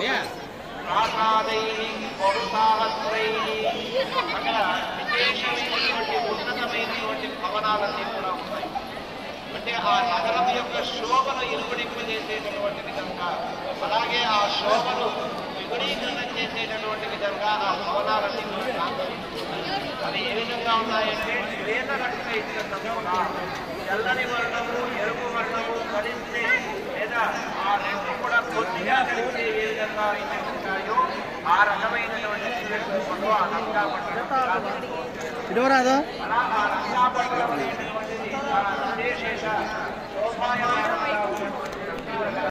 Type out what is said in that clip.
ప్రాసాదై పౌరుసాహస్రై అక్కడ విశేషమైనటువంటి ఉన్నతమైనటువంటి భవనాలన్నీ కూడా ఉన్నాయి అంటే ఆ నగరం యొక్క శోభను ఇనుమడింపజేసేటటువంటి విధంగా అలాగే ఆ శోభను విగుణీకరణ చేసేటటువంటి విధంగా ఆ భవనాలన్నీ కూడా అవి ఏ విధంగా ఉన్నాయంటే శ్వేత రక్షణ ఇచ్చినందుకు కూడా తెల్లని వర్ణము ఎరుపు వర్ణము కలిస్తే లేదా ఆ రెండు కూడా కొద్దిగా కలిస్తే ఏ విధంగా అయితే ఉంటాయో ఆ రకమైనటువంటి శ్వేతము ఆ రంగా పట్టడం ఇటువరాదు అలా ఆ రంగా పట్టడం అనేటటువంటిది చాలా విశేష శోభాయమైన